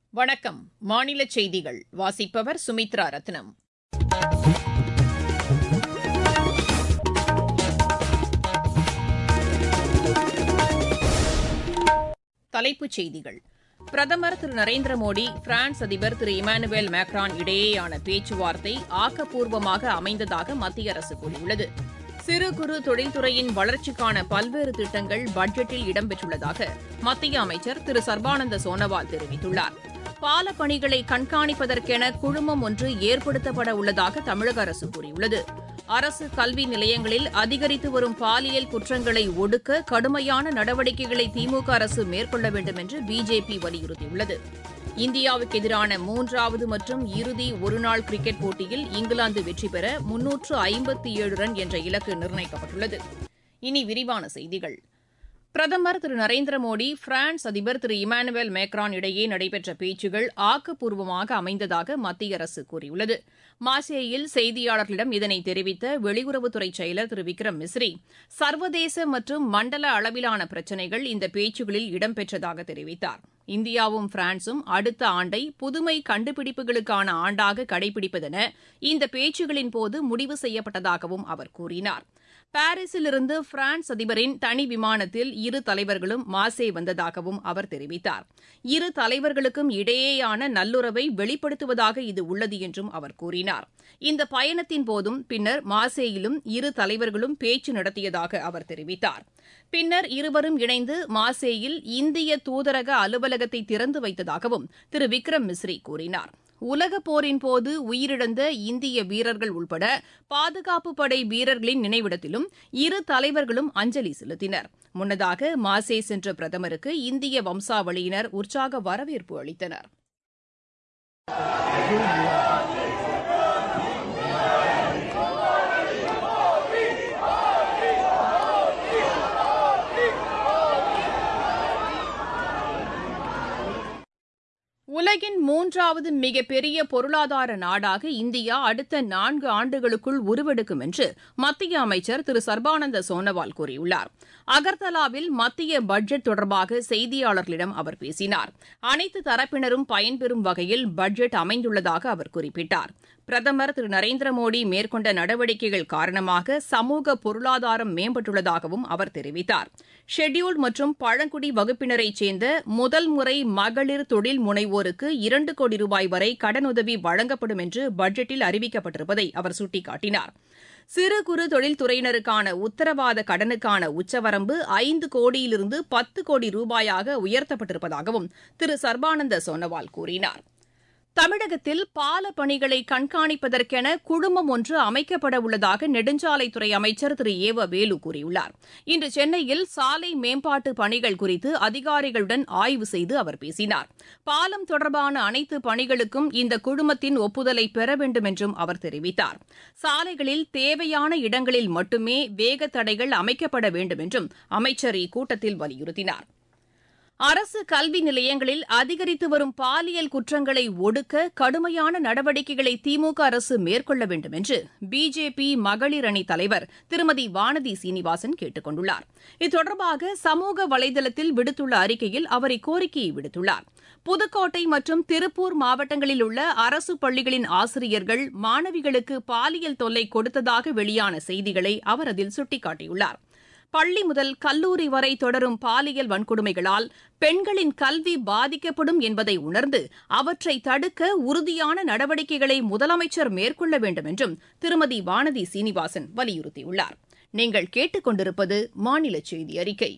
வணக்கம் மாநில செய்திகள் வாசிப்பவர் சுமித்ரா ரத்னம் தலைப்புச் செய்திகள் பிரதமர் திரு நரேந்திர மோடி பிரான்ஸ் அதிபர் திரு இமானுவேல் மேக்ரான் இடையேயான பேச்சுவார்த்தை ஆக்கப்பூர்வமாக அமைந்ததாக மத்திய அரசு கூறியுள்ளது சிறு குறு தொழில்துறையின் வளர்ச்சிக்கான பல்வேறு திட்டங்கள் பட்ஜெட்டில் இடம்பெற்றுள்ளதாக மத்திய அமைச்சர் திரு சர்பானந்த சோனோவால் தெரிவித்துள்ளார் பால பணிகளை கண்காணிப்பதற்கென குழுமம் ஒன்று ஏற்படுத்தப்பட உள்ளதாக தமிழக அரசு கூறியுள்ளது அரசு கல்வி நிலையங்களில் அதிகரித்து வரும் பாலியல் குற்றங்களை ஒடுக்க கடுமையான நடவடிக்கைகளை திமுக அரசு மேற்கொள்ள வேண்டும் என்று பிஜேபி வலியுறுத்தியுள்ளது இந்தியாவுக்கு எதிரான மூன்றாவது மற்றும் இறுதி ஒருநாள் கிரிக்கெட் போட்டியில் இங்கிலாந்து வெற்றி பெற முன்னூற்று ஐம்பத்தி ஏழு ரன் என்ற இலக்கு நிர்ணயிக்கப்பட்டுள்ளது இனி விரிவான செய்திகள் பிரதமர் திரு நரேந்திர மோடி பிரான்ஸ் அதிபர் திரு இமானுவேல் மேக்ரான் இடையே நடைபெற்ற பேச்சுகள் ஆக்கப்பூர்வமாக அமைந்ததாக மத்திய அரசு கூறியுள்ளது மாசேயில் செய்தியாளர்களிடம் இதனை தெரிவித்த வெளியுறவுத்துறை செயலர் திரு விக்ரம் மிஸ்ரி சர்வதேச மற்றும் மண்டல அளவிலான பிரச்சினைகள் இந்த பேச்சுகளில் இடம்பெற்றதாக தெரிவித்தார் இந்தியாவும் பிரான்சும் அடுத்த ஆண்டை புதுமை கண்டுபிடிப்புகளுக்கான ஆண்டாக கடைபிடிப்பதென இந்த பேச்சுகளின் போது முடிவு செய்யப்பட்டதாகவும் அவர் கூறினார் பாரிஸிலிருந்து பிரான்ஸ் அதிபரின் தனி விமானத்தில் இரு தலைவர்களும் மாசே வந்ததாகவும் அவர் தெரிவித்தார் இரு தலைவர்களுக்கும் இடையேயான நல்லுறவை வெளிப்படுத்துவதாக இது உள்ளது என்றும் அவர் கூறினார் இந்த பயணத்தின் போதும் பின்னர் மாசேயிலும் இரு தலைவர்களும் பேச்சு நடத்தியதாக அவர் தெரிவித்தார் பின்னர் இருவரும் இணைந்து மாசேயில் இந்திய தூதரக அலுவலகத்தை திறந்து வைத்ததாகவும் திரு விக்ரம் மிஸ்ரி கூறினார் உலகப் போரின் போது உயிரிழந்த இந்திய வீரர்கள் உள்பட பாதுகாப்பு படை வீரர்களின் நினைவிடத்திலும் இரு தலைவர்களும் அஞ்சலி செலுத்தினர் முன்னதாக மாசே சென்ற பிரதமருக்கு இந்திய வம்சாவளியினர் உற்சாக வரவேற்பு அளித்தனர் உலகின் மூன்றாவது மிகப்பெரிய பொருளாதார நாடாக இந்தியா அடுத்த நான்கு ஆண்டுகளுக்குள் உருவெடுக்கும் என்று மத்திய அமைச்சர் திரு சர்பானந்த சோனோவால் கூறியுள்ளார் அகர்தலாவில் மத்திய பட்ஜெட் தொடர்பாக செய்தியாளர்களிடம் அவர் பேசினார் அனைத்து தரப்பினரும் பயன்பெறும் வகையில் பட்ஜெட் அமைந்துள்ளதாக அவர் குறிப்பிட்டார் பிரதமர் திரு நரேந்திர மோடி மேற்கொண்ட நடவடிக்கைகள் காரணமாக சமூக பொருளாதாரம் மேம்பட்டுள்ளதாகவும் அவர் தெரிவித்தார் ஷெட்யூல்டு மற்றும் பழங்குடி வகுப்பினரைச் சேர்ந்த முதல் முறை மகளிர் தொழில் முனைவோருக்கு இரண்டு கோடி ரூபாய் வரை கடனுதவி வழங்கப்படும் என்று பட்ஜெட்டில் அறிவிக்கப்பட்டிருப்பதை அவர் சுட்டிக்காட்டினார் சிறு குறு தொழில்துறையினருக்கான உத்தரவாத கடனுக்கான உச்சவரம்பு ஐந்து கோடியிலிருந்து பத்து கோடி ரூபாயாக உயர்த்தப்பட்டிருப்பதாகவும் திரு சர்பானந்த சோனோவால் கூறினார் தமிழகத்தில் பால பணிகளை கண்காணிப்பதற்கென குழுமம் ஒன்று அமைக்கப்பட உள்ளதாக நெடுஞ்சாலைத்துறை அமைச்சர் திரு ஏவ வேலு கூறியுள்ளார் இன்று சென்னையில் சாலை மேம்பாட்டு பணிகள் குறித்து அதிகாரிகளுடன் ஆய்வு செய்து அவர் பேசினார் பாலம் தொடர்பான அனைத்து பணிகளுக்கும் இந்த குழுமத்தின் ஒப்புதலை பெற வேண்டும் என்றும் அவர் தெரிவித்தார் சாலைகளில் தேவையான இடங்களில் மட்டுமே வேக தடைகள் அமைக்கப்பட வேண்டும் என்றும் அமைச்சர் இக்கூட்டத்தில் வலியுறுத்தினார் அரசு கல்வி நிலையங்களில் அதிகரித்து வரும் பாலியல் குற்றங்களை ஒடுக்க கடுமையான நடவடிக்கைகளை திமுக அரசு மேற்கொள்ள வேண்டும் என்று பிஜேபி மகளிர் அணி தலைவர் திருமதி வானதி சீனிவாசன் கேட்டுக் கொண்டுள்ளார் இது சமூக வலைதளத்தில் விடுத்துள்ள அறிக்கையில் அவர் இக்கோரிக்கையை விடுத்துள்ளார் புதுக்கோட்டை மற்றும் திருப்பூர் மாவட்டங்களில் உள்ள அரசு பள்ளிகளின் ஆசிரியர்கள் மாணவிகளுக்கு பாலியல் தொல்லை கொடுத்ததாக வெளியான செய்திகளை அவர் அதில் சுட்டிக்காட்டியுள்ளார் பள்ளி முதல் கல்லூரி வரை தொடரும் பாலியல் வன்கொடுமைகளால் பெண்களின் கல்வி பாதிக்கப்படும் என்பதை உணர்ந்து அவற்றை தடுக்க உறுதியான நடவடிக்கைகளை முதலமைச்சர் மேற்கொள்ள வேண்டும் என்றும் திருமதி வானதி சீனிவாசன் வலியுறுத்தியுள்ளார் நீங்கள் கேட்டுக்கொண்டிருப்பது மாநில செய்தி அறிக்கை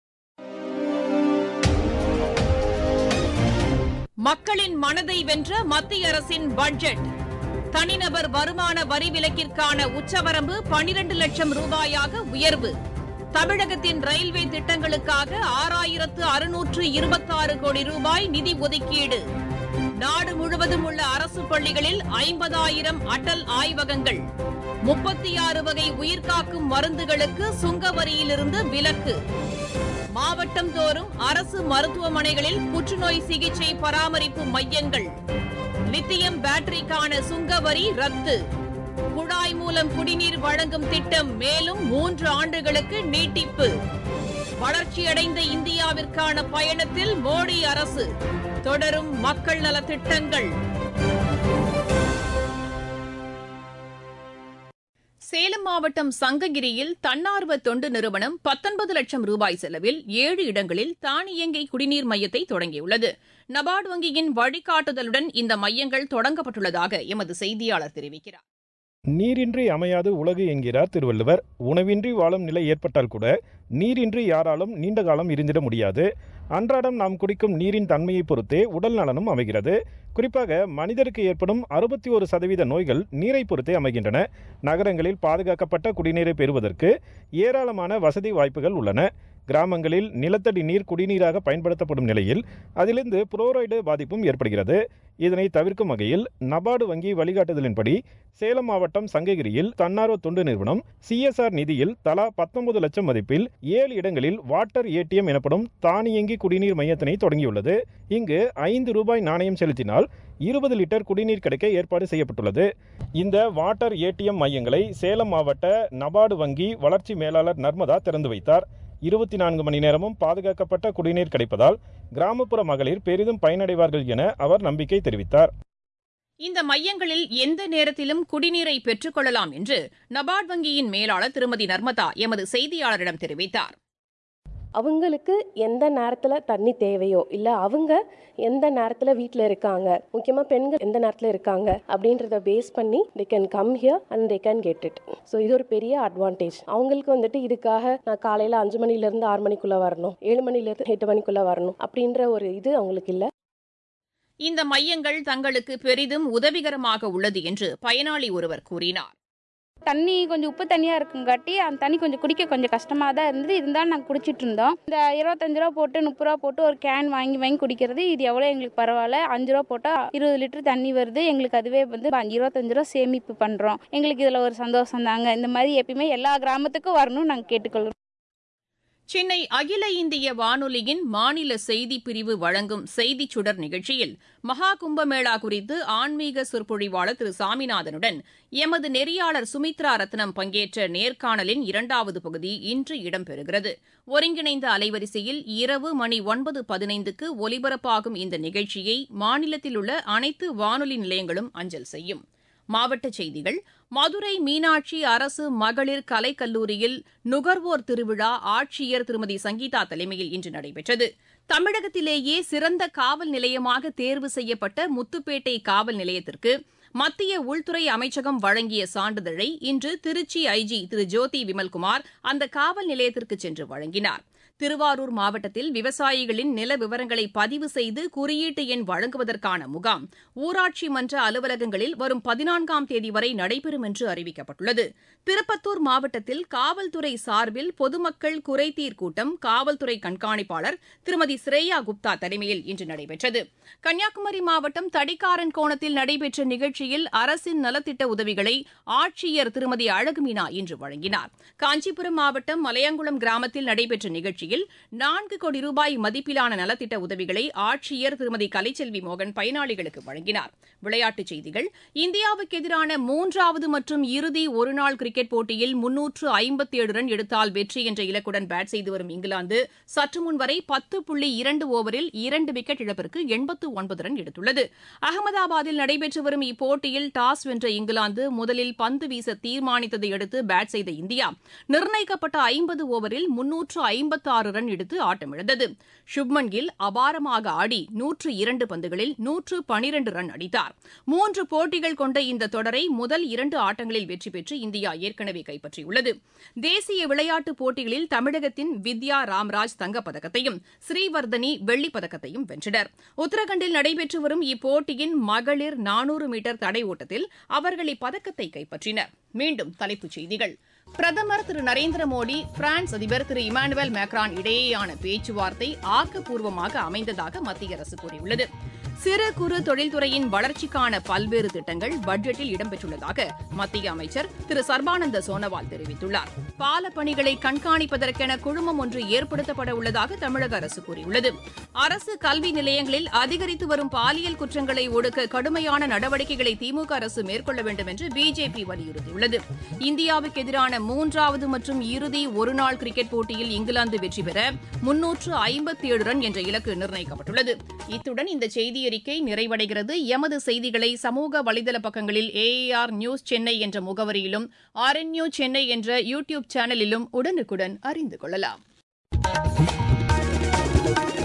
மக்களின் மனதை வென்ற மத்திய அரசின் பட்ஜெட் தனிநபர் வருமான வரி விலக்கிற்கான உச்சவரம்பு பனிரண்டு லட்சம் ரூபாயாக உயர்வு தமிழகத்தின் ரயில்வே திட்டங்களுக்காக ஆறாயிரத்து அறுநூற்று இருபத்தாறு கோடி ரூபாய் நிதி ஒதுக்கீடு நாடு முழுவதும் உள்ள அரசு பள்ளிகளில் ஐம்பதாயிரம் அடல் ஆய்வகங்கள் முப்பத்தி ஆறு வகை உயிர்காக்கும் மருந்துகளுக்கு சுங்க வரியிலிருந்து விலக்கு மாவட்டம் தோறும் அரசு மருத்துவமனைகளில் புற்றுநோய் சிகிச்சை பராமரிப்பு மையங்கள் லித்தியம் பேட்டரிக்கான சுங்க வரி ரத்து குழாய் மூலம் குடிநீர் வழங்கும் திட்டம் மேலும் மூன்று ஆண்டுகளுக்கு நீட்டிப்பு வளர்ச்சியடைந்த இந்தியாவிற்கான பயணத்தில் மோடி அரசு தொடரும் மக்கள் நலத் திட்டங்கள் சேலம் மாவட்டம் சங்ககிரியில் தன்னார்வ தொண்டு நிறுவனம் பத்தொன்பது லட்சம் ரூபாய் செலவில் ஏழு இடங்களில் தானியங்கி குடிநீர் மையத்தை தொடங்கியுள்ளது நபார்டு வங்கியின் வழிகாட்டுதலுடன் இந்த மையங்கள் தொடங்கப்பட்டுள்ளதாக எமது செய்தியாளர் தெரிவிக்கிறார் நீரின்றி அமையாது உலகு என்கிறார் திருவள்ளுவர் உணவின்றி வாழும் நிலை ஏற்பட்டால் கூட நீரின்றி யாராலும் நீண்ட காலம் இருந்திட முடியாது அன்றாடம் நாம் குடிக்கும் நீரின் தன்மையை பொறுத்தே உடல் நலனும் அமைகிறது குறிப்பாக மனிதருக்கு ஏற்படும் அறுபத்தி ஒரு சதவீத நோய்கள் நீரை பொறுத்தே அமைகின்றன நகரங்களில் பாதுகாக்கப்பட்ட குடிநீரை பெறுவதற்கு ஏராளமான வசதி வாய்ப்புகள் உள்ளன கிராமங்களில் நிலத்தடி நீர் குடிநீராக பயன்படுத்தப்படும் நிலையில் அதிலிருந்து புளோரைடு பாதிப்பும் ஏற்படுகிறது இதனை தவிர்க்கும் வகையில் நபார்டு வங்கி வழிகாட்டுதலின்படி சேலம் மாவட்டம் சங்ககிரியில் தன்னார்வ தொண்டு நிறுவனம் சிஎஸ்ஆர் நிதியில் தலா பத்தொன்பது லட்சம் மதிப்பில் ஏழு இடங்களில் வாட்டர் ஏடிஎம் எனப்படும் தானியங்கி குடிநீர் மையத்தினை தொடங்கியுள்ளது இங்கு ஐந்து ரூபாய் நாணயம் செலுத்தினால் இருபது லிட்டர் குடிநீர் கிடைக்க ஏற்பாடு செய்யப்பட்டுள்ளது இந்த வாட்டர் ஏடிஎம் மையங்களை சேலம் மாவட்ட நபார்டு வங்கி வளர்ச்சி மேலாளர் நர்மதா திறந்து வைத்தார் இருபத்தி நான்கு மணி நேரமும் பாதுகாக்கப்பட்ட குடிநீர் கிடைப்பதால் கிராமப்புற மகளிர் பெரிதும் பயனடைவார்கள் என அவர் நம்பிக்கை தெரிவித்தார் இந்த மையங்களில் எந்த நேரத்திலும் குடிநீரை பெற்றுக் கொள்ளலாம் என்று நபார்டு வங்கியின் மேலாளர் திருமதி நர்மதா எமது செய்தியாளரிடம் தெரிவித்தார் அவங்களுக்கு எந்த நேரத்தில் தண்ணி தேவையோ இல்லை அவங்க எந்த நேரத்தில் வீட்டில் இருக்காங்க முக்கியமாக பெண்கள் எந்த நேரத்தில் இருக்காங்க அப்படின்றத பேஸ் பண்ணி they can come here and they can get it so இது ஒரு பெரிய அட்வான்டேஜ் அவங்களுக்கு வந்துட்டு இதுக்காக நான் காலையில் அஞ்சு மணிலேருந்து ஆறு மணிக்குள்ளே வரணும் ஏழு மணிலேருந்து எட்டு மணிக்குள்ளே வரணும் அப்படின்ற ஒரு இது அவங்களுக்கு இல்லை இந்த மையங்கள் தங்களுக்கு பெரிதும் உதவிகரமாக உள்ளது என்று பயனாளி ஒருவர் கூறினார் தண்ணி கொஞ்சம் உப்பு தண்ணியாக இருக்குங்காட்டி அந்த தண்ணி கொஞ்சம் குடிக்க கொஞ்சம் கஷ்டமாக தான் இருந்தது இருந்தாலும் நாங்கள் குடிச்சிட்டு இருந்தோம் இந்த இருபத்தஞ்சு ரூபா போட்டு முப்பது ரூபா போட்டு ஒரு கேன் வாங்கி வாங்கி குடிக்கிறது இது எவ்வளோ எங்களுக்கு பரவாயில்ல அஞ்சு ரூபா போட்டால் இருபது லிட்டர் தண்ணி வருது எங்களுக்கு அதுவே வந்து இருபத்தஞ்சு ரூபா சேமிப்பு பண்ணுறோம் எங்களுக்கு இதில் ஒரு சந்தோஷம் தாங்க இந்த மாதிரி எப்பயுமே எல்லா கிராமத்துக்கும் வரணும்னு நாங்கள் கேட்டுக்கொள்கிறோம் சென்னை அகில இந்திய வானொலியின் மாநில செய்தி பிரிவு வழங்கும் செய்திச் சுடர் நிகழ்ச்சியில் மகா கும்பமேளா குறித்து ஆன்மீக சொற்பொழிவாளர் திரு சாமிநாதனுடன் எமது நெறியாளர் சுமித்ரா ரத்னம் பங்கேற்ற நேர்காணலின் இரண்டாவது பகுதி இன்று இடம்பெறுகிறது ஒருங்கிணைந்த அலைவரிசையில் இரவு மணி ஒன்பது பதினைந்துக்கு ஒலிபரப்பாகும் இந்த நிகழ்ச்சியை மாநிலத்தில் உள்ள அனைத்து வானொலி நிலையங்களும் அஞ்சல் செய்யும் மாவட்டச் செய்திகள் மதுரை மீனாட்சி அரசு மகளிர் கலைக்கல்லூரியில் நுகர்வோர் திருவிழா ஆட்சியர் திருமதி சங்கீதா தலைமையில் இன்று நடைபெற்றது தமிழகத்திலேயே சிறந்த காவல் நிலையமாக தேர்வு செய்யப்பட்ட முத்துப்பேட்டை காவல் நிலையத்திற்கு மத்திய உள்துறை அமைச்சகம் வழங்கிய சான்றிதழை இன்று திருச்சி ஐஜி திரு ஜோதி விமல்குமார் அந்த காவல் நிலையத்திற்கு சென்று வழங்கினார் திருவாரூர் மாவட்டத்தில் விவசாயிகளின் நில விவரங்களை பதிவு செய்து குறியீட்டு எண் வழங்குவதற்கான முகாம் ஊராட்சி மன்ற அலுவலகங்களில் வரும் பதினான்காம் தேதி வரை நடைபெறும் என்று அறிவிக்கப்பட்டுள்ளது திருப்பத்தூர் மாவட்டத்தில் காவல்துறை சார்பில் பொதுமக்கள் குறைதீர் கூட்டம் காவல்துறை கண்காணிப்பாளர் திருமதி ஸ்ரேயா குப்தா தலைமையில் இன்று நடைபெற்றது கன்னியாகுமரி மாவட்டம் தடிக்காரன் கோணத்தில் நடைபெற்ற நிகழ்ச்சியில் அரசின் நலத்திட்ட உதவிகளை ஆட்சியர் திருமதி அழகுமீனா இன்று வழங்கினார் காஞ்சிபுரம் மாவட்டம் மலையங்குளம் கிராமத்தில் நடைபெற்ற நிகழ்ச்சியில் நான்கு கோடி ரூபாய் மதிப்பிலான நலத்திட்ட உதவிகளை ஆட்சியர் திருமதி கலைச்செல்வி மோகன் பயனாளிகளுக்கு வழங்கினார் விளையாட்டுச் செய்திகள் இந்தியாவுக்கு எதிரான மூன்றாவது மற்றும் இறுதி ஒருநாள் கிரிக்கெட் போட்டியில் முன்னூற்று ஐம்பத்தி ஏழு ரன் எடுத்தால் வெற்றி என்ற இலக்குடன் பேட் செய்து வரும் இங்கிலாந்து சற்று முன் வரை பத்து புள்ளி இரண்டு ஓவரில் இரண்டு விக்கெட் இழப்பிற்கு எண்பத்து ஒன்பது ரன் எடுத்துள்ளது அகமதாபாத்தில் நடைபெற்று வரும் இப்போட்டியில் டாஸ் வென்ற இங்கிலாந்து முதலில் பந்து வீச தீர்மானித்ததை அடுத்து பேட் செய்த இந்தியா நிர்ணயிக்கப்பட்ட ஐம்பது ஓவரில் முன்னூற்று ஐம்பத்து ஆறு ரன் எடுத்து ஆட்டமிழந்தது சுப்மன் கில் அபாரமாக ஆடி நூற்று இரண்டு பந்துகளில் நூற்று பனிரண்டு ரன் அடித்தார் மூன்று போட்டிகள் கொண்ட இந்த தொடரை முதல் இரண்டு ஆட்டங்களில் வெற்றி பெற்று இந்தியா ஏற்கனவே கைப்பற்றியுள்ளது தேசிய விளையாட்டுப் போட்டிகளில் தமிழகத்தின் வித்யா ராம்ராஜ் தங்கப்பதக்கத்தையும் ஸ்ரீவர்தனி வெள்ளிப் பதக்கத்தையும் வென்றனர் உத்தரகண்டில் நடைபெற்று வரும் இப்போட்டியின் மகளிர் நானூறு மீட்டர் தடை ஓட்டத்தில் அவர்கள் இப்பதக்கத்தை கைப்பற்றினர் மீண்டும் தலைப்புச் செய்திகள் பிரதமர் திரு நரேந்திர மோடி பிரான்ஸ் அதிபர் திரு இமானுவேல் மேக்ரான் இடையேயான பேச்சுவார்த்தை ஆக்கப்பூர்வமாக அமைந்ததாக மத்திய அரசு கூறியுள்ளது சிறு குறு தொழில்துறையின் வளர்ச்சிக்கான பல்வேறு திட்டங்கள் பட்ஜெட்டில் இடம்பெற்றுள்ளதாக மத்திய அமைச்சர் திரு சர்பானந்த சோனோவால் தெரிவித்துள்ளார் பால பணிகளை கண்காணிப்பதற்கென குழுமம் ஒன்று ஏற்படுத்தப்பட உள்ளதாக தமிழக அரசு கூறியுள்ளது அரசு கல்வி நிலையங்களில் அதிகரித்து வரும் பாலியல் குற்றங்களை ஒடுக்க கடுமையான நடவடிக்கைகளை திமுக அரசு மேற்கொள்ள வேண்டும் என்று பிஜேபி வலியுறுத்தியுள்ளது இந்தியாவுக்கு எதிரான மூன்றாவது மற்றும் இறுதி ஒருநாள் கிரிக்கெட் போட்டியில் இங்கிலாந்து வெற்றி பெற முன்னூற்று ஐம்பத்தி ஏழு ரன் என்ற இலக்கு நிர்ணயிக்கப்பட்டுள்ளது இத்துடன் இந்த செய்தி அறிக்கை நிறைவடைகிறது எமது செய்திகளை சமூக வலைதள பக்கங்களில் ஏஆர் நியூஸ் சென்னை என்ற முகவரியிலும் ஆர்என்யூ சென்னை என்ற யூடியூப் சேனலிலும் உடனுக்குடன் அறிந்து கொள்ளலாம்